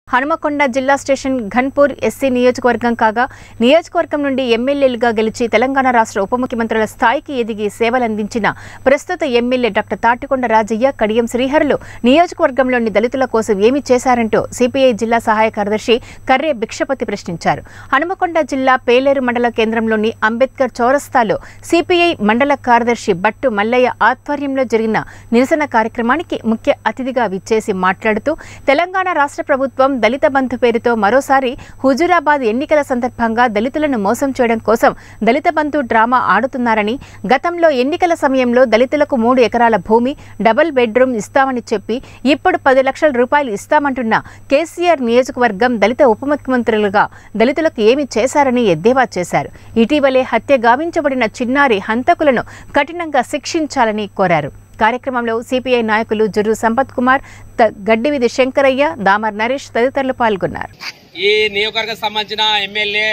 హనుమకొండ జిల్లా station Ghanpur SC నియోజకవర్గం కాగా నియోజకవర్గం నుండి ఎమ్మెల్యేలుగా గెలిచి తెలంగాణ రాష్ట్ర ఉప ముఖ్యమంత్రుల స్థాయికి ఎదిగి సేవలందించిన ప్రస్తుత ఎమ్మెల్యే డాక్టర్ తాటికొండ రాజయ్య కడియం శ్రీహరులు నియోజకవర్గంలోని దళితుల కోసం ఏమి చేశారంటూ సిపిఐ జిల్లా సహాయ కార్యదర్శి కర్రే భిక్షపతి ప్రశ్నించారు హనుమకొండ జిల్లా పేలేరు మండల కేంద్రంలోని అంబేద్కర్ చౌరస్తాలో సిపిఐ మండల కార్యదర్శి బట్టు మల్లయ్య ఆధ్వర్యంలో జరిగిన నిరసన కార్యక్రమానికి ముఖ్య అతిథిగా విచ్చేసి మాట్లాడుతూ తెలంగాణ రాష్ట్ర ప్రభుత్వం దళిత బంధు పేరుతో మరోసారి హుజూరాబాద్ ఎన్నికల సందర్భంగా దళితులను మోసం చేయడం కోసం దళిత బంధు డ్రామా ఆడుతున్నారని గతంలో ఎన్నికల సమయంలో దళితులకు మూడు ఎకరాల భూమి డబుల్ బెడ్రూమ్ ఇస్తామని చెప్పి ఇప్పుడు పది లక్షల రూపాయలు ఇస్తామంటున్న కేసీఆర్ నియోజకవర్గం దళిత ఉప ముఖ్యమంత్రులుగా దళితులకు ఏమి చేశారని ఎద్దేవా చేశారు ఇటీవలే హత్య గావించబడిన చిన్నారి హంతకులను కఠినంగా శిక్షించాలని కోరారు కార్యక్రమంలో సిపిఐ నాయకులు జుర్రు సంపత్ కుమార్ త- గడ్డివిధి శంకరయ్య దామర్ నరేష్ తదితరులు పాల్గొన్నారు ఈ నియోజకవర్గం సంబంధించిన ఎమ్మెల్యే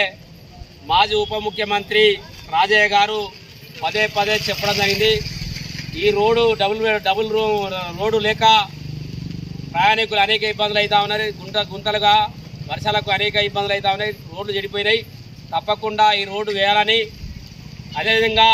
మాజీ ఉప ముఖ్యమంత్రి రాజయ్య గారు పదే పదే చెప్పడం జరిగింది ఈ రోడ్డు డబుల్ డబుల్ రూ- రోడ్డు లేక ప్రయాణికులు అనేక ఇబ్బందులు అవుతా ఉన్నాయి గుంట గుంతలుగా వర్షాలకు అనేక ఇబ్బందులు అవుతా ఉన్నాయి రోడ్లు చెడిపోయినాయి తప్పకుండా ఈ రోడ్డు వేయాలని అదేవిధంగా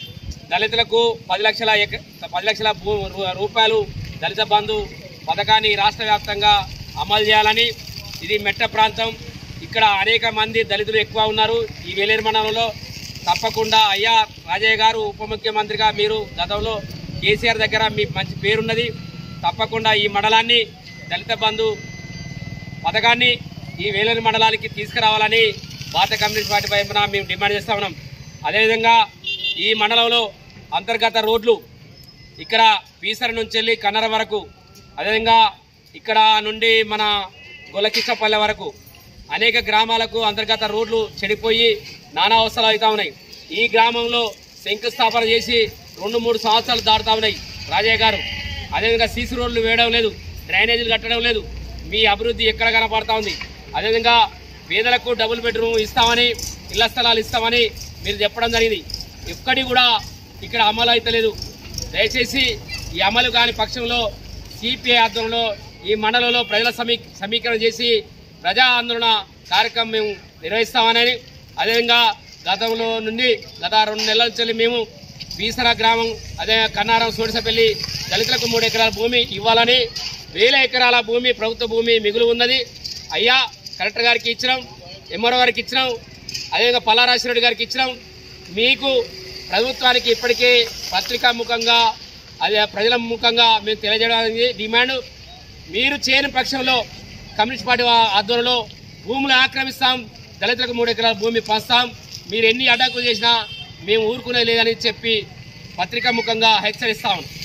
దళితులకు పది లక్షల ఎక- పది లక్షల భూ రూ- రూపాయలు దళిత బంధు పథకాన్ని రాష్ట్ర వ్యాప్తంగా అమలు చేయాలని ఇది మెట్ట ప్రాంతం ఇక్కడ అనేక మంది దళితులు ఎక్కువ ఉన్నారు ఈ వేలేరు మండలంలో తప్పకుండా అయ్యా రాజయ్య గారు ఉప ముఖ్యమంత్రిగా మీరు గతంలో కేసీఆర్ దగ్గర మీ మంచి పేరున్నది తప్పకుండా ఈ మండలాన్ని దళిత బంధు పథకాన్ని ఈ వేలేరు మండలానికి తీసుకురావాలని భారత కమ్యూనిస్ట్ పార్టీ వైపున మేము డిమాండ్ చేస్తా ఉన్నాం అదేవిధంగా ఈ మండలంలో అంతర్గత రోడ్లు ఇక్కడ పీసర నుంచి వెళ్ళి కన్నర వరకు అదేవిధంగా ఇక్కడ నుండి మన గొలకిష్టపల్లె వరకు అనేక గ్రామాలకు అంతర్గత రోడ్లు చెడిపోయి నానా అవసరాలు అవుతా ఉన్నాయి ఈ గ్రామంలో శంకుస్థాపన చేసి రెండు మూడు సంవత్సరాలు దాటుతా ఉన్నాయి రాజయ్య గారు అదేవిధంగా సీసీ రోడ్లు వేయడం లేదు డ్రైనేజీలు కట్టడం లేదు మీ అభివృద్ధి ఎక్కడ కనపడతా ఉంది అదేవిధంగా పేదలకు డబుల్ బెడ్రూమ్ ఇస్తామని ఇళ్ల స్థలాలు ఇస్తామని మీరు చెప్పడం జరిగింది ఎక్కడి కూడా ఇక్కడ అమలు అయితలేదు దయచేసి ఈ అమలు కాని పక్షంలో సిపిఐ ఆధ్వర్యంలో ఈ మండలంలో ప్రజల సమీ సమీకరణ చేసి ప్రజా ఆందోళన కార్యక్రమం మేము నిర్వహిస్తామని అదేవిధంగా గతంలో నుండి గత రెండు నెలల నుంచి మేము బీసర గ్రామం అదే కన్నారం సోడిసపల్లి దళితులకు మూడు ఎకరాల భూమి ఇవ్వాలని వేల ఎకరాల భూమి ప్రభుత్వ భూమి మిగులు ఉన్నది అయ్యా కలెక్టర్ గారికి ఇచ్చినాం ఎంఆర్ఓ గారికి ఇచ్చినాం అదేవిధంగా పల్లారాశ్వరెడ్డి గారికి ఇచ్చినాం మీకు ప్రభుత్వానికి ఇప్పటికే పత్రికా ముఖంగా అదే ప్రజల ముఖంగా మేము తెలియజేయడానికి డిమాండ్ మీరు చేయని పక్షంలో కమ్యూనిస్ట్ పార్టీ వా- ఆధ్వర్యంలో భూములు ఆక్రమిస్తాం దళితులకు మూడు ఎకరాల భూమి పంచుతాం మీరు ఎన్ని అడ్డాకులు చేసినా మేము ఊరుకునే లేదని చెప్పి పత్రికా ముఖంగా హెచ్చరిస్తాం